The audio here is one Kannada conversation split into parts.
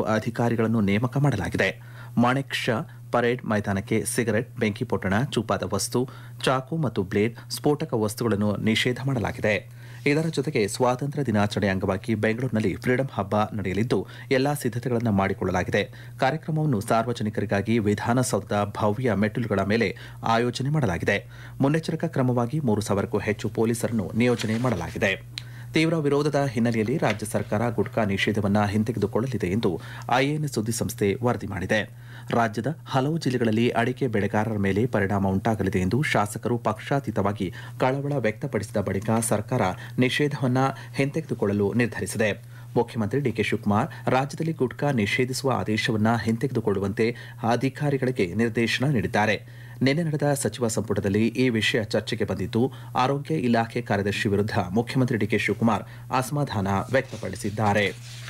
ಮೂರು ಅಧಿಕಾರಿಗಳನ್ನು ನೇಮಕ ಮಾಡಲಾಗಿದೆ ಮಾಣೆಕ್ ಶಾ ಪರೇಡ್ ಮೈದಾನಕ್ಕೆ ಸಿಗರೆಟ್ ಬೆಂಕಿ ಪೊಟ್ಟಣ ಚೂಪಾದ ವಸ್ತು ಚಾಕು ಮತ್ತು ಬ್ಲೇಡ್ ಸ್ಫೋಟಕ ವಸ್ತುಗಳನ್ನು ನಿಷೇಧ ಮಾಡಲಾಗಿದೆ ಇದರ ಜೊತೆಗೆ ಸ್ವಾತಂತ್ರ್ಯ ದಿನಾಚರಣೆ ಅಂಗವಾಗಿ ಬೆಂಗಳೂರಿನಲ್ಲಿ ಫ್ರೀಡಂ ಹಬ್ಬ ನಡೆಯಲಿದ್ದು ಎಲ್ಲಾ ಸಿದ್ಧತೆಗಳನ್ನು ಮಾಡಿಕೊಳ್ಳಲಾಗಿದೆ ಕಾರ್ಯಕ್ರಮವನ್ನು ಸಾರ್ವಜನಿಕರಿಗಾಗಿ ವಿಧಾನಸೌಧದ ಭವ್ಯ ಮೆಟ್ಟಿಲುಗಳ ಮೇಲೆ ಆಯೋಜನೆ ಮಾಡಲಾಗಿದೆ ಮುನ್ನೆಚ್ಚರಿಕಾ ಕ್ರಮವಾಗಿ ಮೂರು ಸಾವಿರಕ್ಕೂ ಹೆಚ್ಚು ಪೊಲೀಸರನ್ನು ನಿಯೋಜನೆ ಮಾಡಲಾಗಿದೆ ತೀವ್ರ ವಿರೋಧದ ಹಿನ್ನೆಲೆಯಲ್ಲಿ ರಾಜ್ಯ ಸರ್ಕಾರ ಗುಟ್ಕಾ ನಿಷೇಧವನ್ನು ಹಿಂತೆಗೆದುಕೊಳ್ಳಲಿದೆ ಎಂದು ಐಎನ್ಎ ಸುದ್ದಿಸಂಸ್ಥೆ ವರದಿ ಮಾಡಿದೆ ರಾಜ್ಯದ ಹಲವು ಜಿಲ್ಲೆಗಳಲ್ಲಿ ಅಡಿಕೆ ಬೆಳೆಗಾರರ ಮೇಲೆ ಪರಿಣಾಮ ಉಂಟಾಗಲಿದೆ ಎಂದು ಶಾಸಕರು ಪಕ್ಷಾತೀತವಾಗಿ ಕಳವಳ ವ್ಯಕ್ತಪಡಿಸಿದ ಬಳಿಕ ಸರ್ಕಾರ ನಿಷೇಧವನ್ನು ಹಿಂತೆಗೆದುಕೊಳ್ಳಲು ನಿರ್ಧರಿಸಿದೆ ಮುಖ್ಯಮಂತ್ರಿ ಡಿಕೆ ಶಿವಕುಮಾರ್ ರಾಜ್ಯದಲ್ಲಿ ಗುಟ್ಕಾ ನಿಷೇಧಿಸುವ ಆದೇಶವನ್ನು ಹಿಂತೆಗೆದುಕೊಳ್ಳುವಂತೆ ಅಧಿಕಾರಿಗಳಿಗೆ ನಿರ್ದೇಶನ ನೀಡಿದ್ದಾರೆ ನಿನ್ನೆ ನಡೆದ ಸಚಿವ ಸಂಪುಟದಲ್ಲಿ ಈ ವಿಷಯ ಚರ್ಚೆಗೆ ಬಂದಿದ್ದು ಆರೋಗ್ಯ ಇಲಾಖೆ ಕಾರ್ಯದರ್ಶಿ ವಿರುದ್ಧ ಮುಖ್ಯಮಂತ್ರಿ ಡಿಕೆ ಶಿವಕುಮಾರ್ ಅಸಮಾಧಾನ ವ್ಯಕ್ತಪಡಿಸಿದ್ದಾರೆ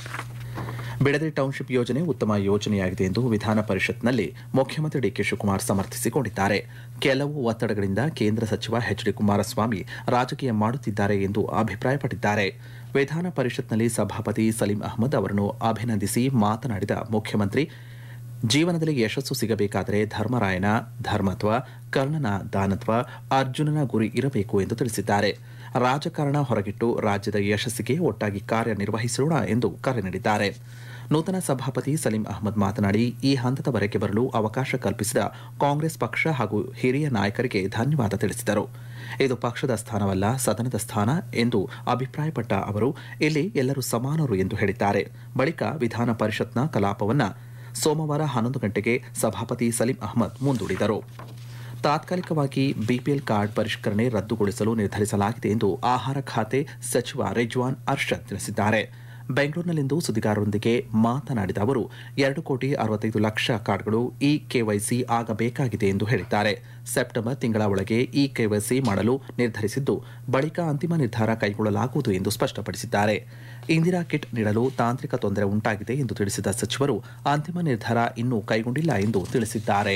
ಬಿಡದಿ ಟೌನ್ಶಿಪ್ ಯೋಜನೆ ಉತ್ತಮ ಯೋಜನೆಯಾಗಿದೆ ಎಂದು ವಿಧಾನ ಪರಿಷತ್ನಲ್ಲಿ ಮುಖ್ಯಮಂತ್ರಿ ಡಿಕೆ ಶಿವಕುಮಾರ್ ಸಮರ್ಥಿಸಿಕೊಂಡಿದ್ದಾರೆ ಕೆಲವು ಒತ್ತಡಗಳಿಂದ ಕೇಂದ್ರ ಸಚಿವ ಎಚ್ ಡಿ ಕುಮಾರಸ್ವಾಮಿ ರಾಜಕೀಯ ಮಾಡುತ್ತಿದ್ದಾರೆ ಎಂದು ಅಭಿಪ್ರಾಯಪಟ್ಟಿದ್ದಾರೆ ವಿಧಾನ ಪರಿಷತ್ನಲ್ಲಿ ಸಭಾಪತಿ ಸಲೀಂ ಅಹಮದ್ ಅವರನ್ನು ಅಭಿನಂದಿಸಿ ಮಾತನಾಡಿದ ಮುಖ್ಯಮಂತ್ರಿ ಜೀವನದಲ್ಲಿ ಯಶಸ್ಸು ಸಿಗಬೇಕಾದರೆ ಧರ್ಮರಾಯನ ಧರ್ಮತ್ವ ಕರ್ಣನ ದಾನತ್ವ ಅರ್ಜುನನ ಗುರಿ ಇರಬೇಕು ಎಂದು ತಿಳಿಸಿದ್ದಾರೆ ರಾಜಕಾರಣ ಹೊರಗಿಟ್ಟು ರಾಜ್ಯದ ಯಶಸ್ಸಿಗೆ ಒಟ್ಟಾಗಿ ಕಾರ್ಯನಿರ್ವಹಿಸೋಣ ಎಂದು ಕರೆ ನೀಡಿದ್ದಾರೆ ನೂತನ ಸಭಾಪತಿ ಸಲೀಂ ಅಹಮದ್ ಮಾತನಾಡಿ ಈ ಹಂತದವರೆಗೆ ಬರಲು ಅವಕಾಶ ಕಲ್ಪಿಸಿದ ಕಾಂಗ್ರೆಸ್ ಪಕ್ಷ ಹಾಗೂ ಹಿರಿಯ ನಾಯಕರಿಗೆ ಧನ್ಯವಾದ ತಿಳಿಸಿದರು ಇದು ಪಕ್ಷದ ಸ್ಥಾನವಲ್ಲ ಸದನದ ಸ್ಥಾನ ಎಂದು ಅಭಿಪ್ರಾಯಪಟ್ಟ ಅವರು ಇಲ್ಲಿ ಎಲ್ಲರೂ ಸಮಾನರು ಎಂದು ಹೇಳಿದ್ದಾರೆ ಬಳಿಕ ವಿಧಾನ ಪರಿಷತ್ನ ಕಲಾಪವನ್ನು ಸೋಮವಾರ ಹನ್ನೊಂದು ಗಂಟೆಗೆ ಸಭಾಪತಿ ಸಲೀಂ ಅಹಮದ್ ಮುಂದೂಡಿದರು ತಾತ್ಕಾಲಿಕವಾಗಿ ಬಿಪಿಎಲ್ ಕಾರ್ಡ್ ಪರಿಷ್ಕರಣೆ ರದ್ದುಗೊಳಿಸಲು ನಿರ್ಧರಿಸಲಾಗಿದೆ ಎಂದು ಆಹಾರ ಖಾತೆ ಸಚಿವ ರಿಜ್ವಾನ್ ಅರ್ಷದ್ ತಿಳಿಸಿದ್ದಾರೆ ಬೆಂಗಳೂರಿನಲ್ಲಿಂದು ಸುದ್ದಿಗಾರರೊಂದಿಗೆ ಮಾತನಾಡಿದ ಅವರು ಎರಡು ಕೋಟಿ ಅರವತ್ತೈದು ಲಕ್ಷ ಕಾರ್ಡ್ಗಳು ಇ ಕೆವೈಸಿ ಆಗಬೇಕಾಗಿದೆ ಎಂದು ಹೇಳಿದ್ದಾರೆ ಸೆಪ್ಟೆಂಬರ್ ತಿಂಗಳ ಒಳಗೆ ಇ ಕೆವೈಸಿ ಮಾಡಲು ನಿರ್ಧರಿಸಿದ್ದು ಬಳಿಕ ಅಂತಿಮ ನಿರ್ಧಾರ ಕೈಗೊಳ್ಳಲಾಗುವುದು ಎಂದು ಸ್ಪಷ್ಟಪಡಿಸಿದ್ದಾರೆ ಇಂದಿರಾ ಕಿಟ್ ನೀಡಲು ತಾಂತ್ರಿಕ ತೊಂದರೆ ಉಂಟಾಗಿದೆ ಎಂದು ತಿಳಿಸಿದ ಸಚಿವರು ಅಂತಿಮ ನಿರ್ಧಾರ ಇನ್ನೂ ಕೈಗೊಂಡಿಲ್ಲ ಎಂದು ತಿಳಿಸಿದ್ದಾರೆ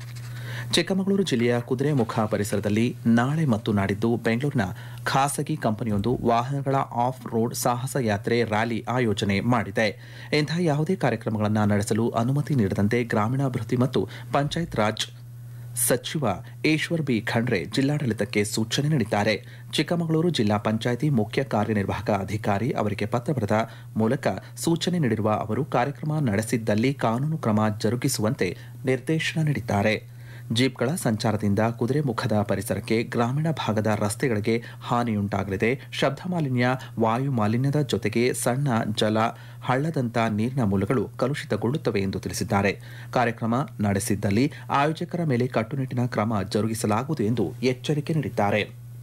ಚಿಕ್ಕಮಗಳೂರು ಜಿಲ್ಲೆಯ ಕುದುರೆಮುಖ ಪರಿಸರದಲ್ಲಿ ನಾಳೆ ಮತ್ತು ನಾಡಿದ್ದು ಬೆಂಗಳೂರಿನ ಖಾಸಗಿ ಕಂಪನಿಯೊಂದು ವಾಹನಗಳ ಆಫ್ ರೋಡ್ ಸಾಹಸ ಯಾತ್ರೆ ರ್ಯಾಲಿ ಆಯೋಜನೆ ಮಾಡಿದೆ ಇಂತಹ ಯಾವುದೇ ಕಾರ್ಯಕ್ರಮಗಳನ್ನು ನಡೆಸಲು ಅನುಮತಿ ನೀಡದಂತೆ ಗ್ರಾಮೀಣಾಭಿವೃದ್ಧಿ ಮತ್ತು ಪಂಚಾಯತ್ ರಾಜ್ ಸಚಿವ ಈಶ್ವರ್ ಬಿ ಖಂಡ್ರೆ ಜಿಲ್ಲಾಡಳಿತಕ್ಕೆ ಸೂಚನೆ ನೀಡಿದ್ದಾರೆ ಚಿಕ್ಕಮಗಳೂರು ಜಿಲ್ಲಾ ಪಂಚಾಯಿತಿ ಮುಖ್ಯ ಕಾರ್ಯನಿರ್ವಾಹಕ ಅಧಿಕಾರಿ ಅವರಿಗೆ ಪತ್ರ ಬರೆದ ಮೂಲಕ ಸೂಚನೆ ನೀಡಿರುವ ಅವರು ಕಾರ್ಯಕ್ರಮ ನಡೆಸಿದ್ದಲ್ಲಿ ಕಾನೂನು ಕ್ರಮ ಜರುಗಿಸುವಂತೆ ನಿರ್ದೇಶನ ನೀಡಿದ್ದಾರೆ ಜೀಪ್ಗಳ ಸಂಚಾರದಿಂದ ಕುದುರೆಮುಖದ ಪರಿಸರಕ್ಕೆ ಗ್ರಾಮೀಣ ಭಾಗದ ರಸ್ತೆಗಳಿಗೆ ಹಾನಿಯುಂಟಾಗಲಿದೆ ಶಬ್ದ ಮಾಲಿನ್ಯ ವಾಯು ಮಾಲಿನ್ಯದ ಜೊತೆಗೆ ಸಣ್ಣ ಜಲ ಹಳ್ಳದಂತ ನೀರಿನ ಮೂಲಗಳು ಕಲುಷಿತಗೊಳ್ಳುತ್ತವೆ ಎಂದು ತಿಳಿಸಿದ್ದಾರೆ ಕಾರ್ಯಕ್ರಮ ನಡೆಸಿದ್ದಲ್ಲಿ ಆಯೋಜಕರ ಮೇಲೆ ಕಟ್ಟುನಿಟ್ಟಿನ ಕ್ರಮ ಜರುಗಿಸಲಾಗುವುದು ಎಂದು ಎಚ್ಚರಿಕೆ ನೀಡಿದ್ದಾರೆ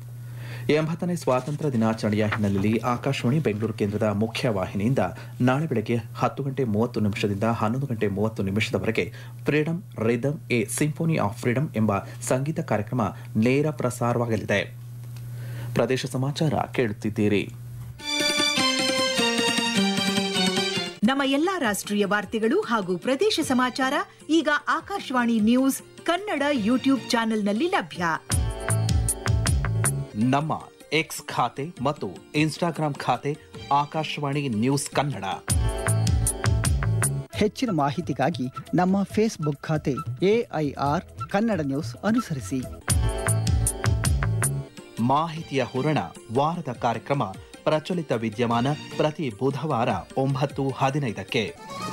ಎಂಬತ್ತನೇ ಸ್ವಾತಂತ್ರ್ಯ ದಿನಾಚರಣೆಯ ಹಿನ್ನೆಲೆಯಲ್ಲಿ ಆಕಾಶವಾಣಿ ಬೆಂಗಳೂರು ಕೇಂದ್ರದ ಮುಖ್ಯ ವಾಹಿನಿಯಿಂದ ನಾಳೆ ಬೆಳಗ್ಗೆ ಹತ್ತು ಗಂಟೆ ಮೂವತ್ತು ನಿಮಿಷದಿಂದ ಹನ್ನೊಂದು ಗಂಟೆ ಮೂವತ್ತು ನಿಮಿಷದವರೆಗೆ freedom rhythm a symphony of freedom ಎಂಬ ಸಂಗೀತ ಕಾರ್ಯಕ್ರಮ ನೇರ ಪ್ರಸಾರವಾಗಲಿದೆ ಪ್ರದೇಶ ಸಮಾಚಾರ ಕೇಳುತ್ತಿದ್ದೀರಿ ನಮ್ಮ ಎಲ್ಲಾ ರಾಷ್ಟ್ರೀಯ ವಾರ್ತೆಗಳು ಹಾಗೂ ಪ್ರದೇಶ ಸಮಾಚಾರ ಈಗ ಆಕಾಶವಾಣಿ ನ್ಯೂಸ್ ಕನ್ನಡ ಯೂಟ್ಯೂಬ್ ಚಾನೆಲ್ನಲ್ಲಿ ಲಭ್ಯ ನಮ್ಮ ಎಕ್ಸ್ ಖಾತೆ ಮತ್ತು ಇನ್ಸ್ಟಾಗ್ರಾಂ ಖಾತೆ ಆಕಾಶವಾಣಿ ನ್ಯೂಸ್ ಕನ್ನಡ ಹೆಚ್ಚಿನ ಮಾಹಿತಿಗಾಗಿ ನಮ್ಮ ಫೇಸ್ಬುಕ್ ಖಾತೆ ಎಐಆರ್ ಕನ್ನಡ ನ್ಯೂಸ್ ಅನುಸರಿಸಿ ಮಾಹಿತಿಯ ಹೂರಣ ವಾರದ ಕಾರ್ಯಕ್ರಮ ಪ್ರಚಲಿತ ವಿದ್ಯಮಾನ ಪ್ರತಿ ಬುಧವಾರ ಒಂಬತ್ತು ಹದಿನೈದಕ್ಕೆ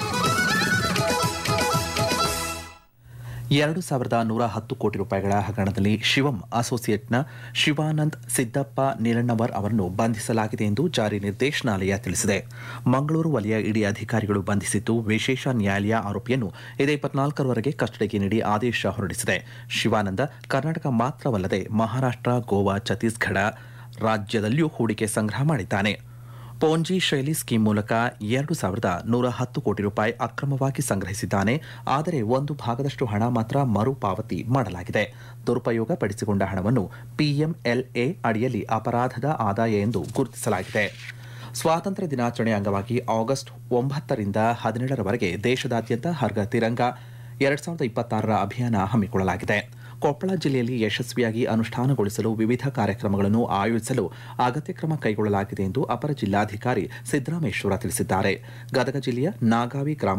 ಎರಡು ಸಾವಿರದ ನೂರ ಹತ್ತು ಕೋಟಿ ರೂಪಾಯಿಗಳ ಹಗರಣದಲ್ಲಿ ಶಿವಂ ಅಸೋಸಿಯೇಟ್ನ ಶಿವಾನಂದ್ ಸಿದ್ದಪ್ಪ ನೀಲಣ್ಣವರ್ ಅವರನ್ನು ಬಂಧಿಸಲಾಗಿದೆ ಎಂದು ಜಾರಿ ನಿರ್ದೇಶನಾಲಯ ತಿಳಿಸಿದೆ ಮಂಗಳೂರು ವಲಯ ಇಡಿ ಅಧಿಕಾರಿಗಳು ಬಂಧಿಸಿದ್ದು ವಿಶೇಷ ನ್ಯಾಯಾಲಯ ಆರೋಪಿಯನ್ನು ಇದೇ ಇಪ್ಪತ್ನಾಲ್ಕರವರೆಗೆ ಕಸ್ಟಡಿಗೆ ನೀಡಿ ಆದೇಶ ಹೊರಡಿಸಿದೆ ಶಿವಾನಂದ ಕರ್ನಾಟಕ ಮಾತ್ರವಲ್ಲದೆ ಮಹಾರಾಷ್ಟ್ರ ಗೋವಾ ಛತ್ತೀಸ್ಗಢ ರಾಜ್ಯದಲ್ಲಿಯೂ ಹೂಡಿಕೆ ಸಂಗ್ರಹ ಮಾಡಿದ್ದಾನೆ ಪೋಂಜಿ ಶೈಲಿ ಸ್ಕೀಮ್ ಮೂಲಕ ಎರಡು ಸಾವಿರದ ನೂರ ಹತ್ತು ಕೋಟಿ ರೂಪಾಯಿ ಅಕ್ರಮವಾಗಿ ಸಂಗ್ರಹಿಸಿದ್ದಾನೆ ಆದರೆ ಒಂದು ಭಾಗದಷ್ಟು ಹಣ ಮಾತ್ರ ಮರುಪಾವತಿ ಮಾಡಲಾಗಿದೆ ದುರುಪಯೋಗ ಪಡಿಸಿಕೊಂಡ ಹಣವನ್ನು ಪಿಎಂಎಲ್ಎ ಅಡಿಯಲ್ಲಿ ಅಪರಾಧದ ಆದಾಯ ಎಂದು ಗುರುತಿಸಲಾಗಿದೆ ಸ್ವಾತಂತ್ರ್ಯ ದಿನಾಚರಣೆ ಅಂಗವಾಗಿ ಆಗಸ್ಟ್ ಒಂಬತ್ತರಿಂದ ಹದಿನೇಳರವರೆಗೆ ದೇಶದಾದ್ಯಂತ ಹರ್ಗ ತಿರಂಗ ಎರಡ್ ಸಾವಿರದ ಇಪ್ಪತ್ತಾರರ ಅಭಿಯಾನ ಹಮ್ಮಿಕೊಳ್ಳಲಾಗಿದೆ ಕೊಪ್ಪಳ ಜಿಲ್ಲೆಯಲ್ಲಿ ಯಶಸ್ವಿಯಾಗಿ ಅನುಷ್ಠಾನಗೊಳಿಸಲು ವಿವಿಧ ಕಾರ್ಯಕ್ರಮಗಳನ್ನು ಆಯೋಜಿಸಲು ಅಗತ್ಯ ಕ್ರಮ ಕೈಗೊಳ್ಳಲಾಗಿದೆ ಎಂದು ಅಪರ ಜಿಲ್ಲಾಧಿಕಾರಿ ಸಿದ್ದರಾಮೇಶ್ವರ ತಿಳಿಸಿದ್ದಾರೆ ಗದಗ ಜಿಲ್ಲೆಯ ನಾಗಾವಿ ಗ್ರಾಮ